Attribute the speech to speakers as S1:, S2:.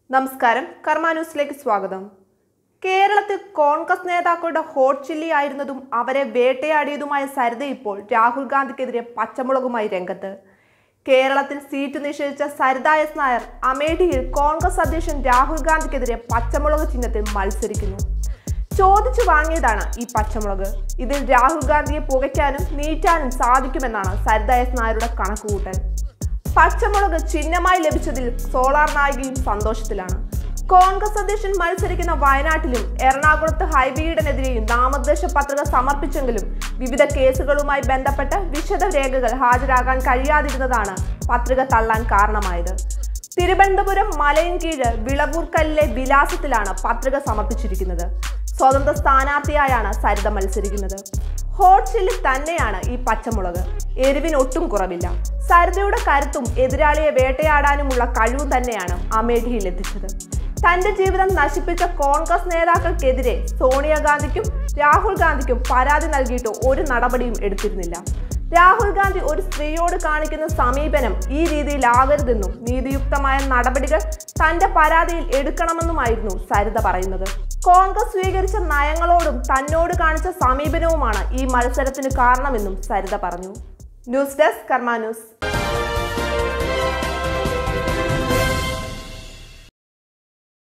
S1: നമസ്കാരം കർമ്മ ന്യൂസിലേക്ക് സ്വാഗതം കേരളത്തിൽ കോൺഗ്രസ് നേതാക്കളുടെ ഹോട്ട് ചില്ലി ആയിരുന്നതും അവരെ വേട്ടയാടിയതുമായ സരിത ഇപ്പോൾ രാഹുൽ ഗാന്ധിക്കെതിരെ പച്ചമുളകുമായി രംഗത്ത് കേരളത്തിൽ സീറ്റ് നിഷേധിച്ച സരിത എസ് നായർ അമേഠിയിൽ കോൺഗ്രസ് അധ്യക്ഷൻ രാഹുൽ ഗാന്ധിക്കെതിരെ പച്ചമുളക് ചിഹ്നത്തിൽ മത്സരിക്കുന്നു ചോദിച്ചു വാങ്ങിയതാണ് ഈ പച്ചമുളക് ഇതിൽ രാഹുൽ ഗാന്ധിയെ പുകയ്ക്കാനും നീറ്റാനും സാധിക്കുമെന്നാണ് സരിത എസ് നായരുടെ കണക്കുകൂട്ടൽ പച്ചമുളക് ചിഹ്നമായി ലഭിച്ചതിൽ സോളാർ നായികയും സന്തോഷത്തിലാണ് കോൺഗ്രസ് അധ്യക്ഷൻ മത്സരിക്കുന്ന വയനാട്ടിലും എറണാകുളത്ത് ഹൈബീഡിനെതിരെയും നാമനിർദ്ദേശ പത്രിക സമർപ്പിച്ചെങ്കിലും വിവിധ കേസുകളുമായി ബന്ധപ്പെട്ട് വിശദരേഖകൾ ഹാജരാകാൻ കഴിയാതിരുന്നതാണ് പത്രിക തള്ളാൻ കാരണമായത് തിരുവനന്തപുരം മലയൻകീഴ് വിളവൂർക്കല്ലിലെ വിലാസത്തിലാണ് പത്രിക സമർപ്പിച്ചിരിക്കുന്നത് സ്വതന്ത്ര സ്ഥാനാർത്ഥിയായാണ് സരിത മത്സരിക്കുന്നത് ഹോട്ട് ചില്ലി തന്നെയാണ് ഈ പച്ചമുളക് എരിവിന് ഒട്ടും കുറവില്ല സരിതയുടെ കരുത്തും എതിരാളിയെ വേട്ടയാടാനുമുള്ള കഴിവും തന്നെയാണ് അമേഠിയിൽ എത്തിച്ചത് തന്റെ ജീവിതം നശിപ്പിച്ച കോൺഗ്രസ് നേതാക്കൾക്കെതിരെ സോണിയാഗാന്ധിക്കും രാഹുൽ ഗാന്ധിക്കും പരാതി നൽകിയിട്ട് ഒരു നടപടിയും എടുത്തിരുന്നില്ല രാഹുൽ ഗാന്ധി ഒരു സ്ത്രീയോട് കാണിക്കുന്ന സമീപനം ഈ രീതിയിലാകരുതെന്നും നീതിയുക്തമായ നടപടികൾ തന്റെ പരാതിയിൽ എടുക്കണമെന്നുമായിരുന്നു സരിത പറയുന്നത് കോൺഗ്രസ് സ്വീകരിച്ച നയങ്ങളോടും തന്നോട് കാണിച്ച സമീപനവുമാണ് ഈ മത്സരത്തിന് കാരണമെന്നും സരിത പറഞ്ഞു ന്യൂസ് ഡെസ്ക് കർമ്മ ന്യൂസ്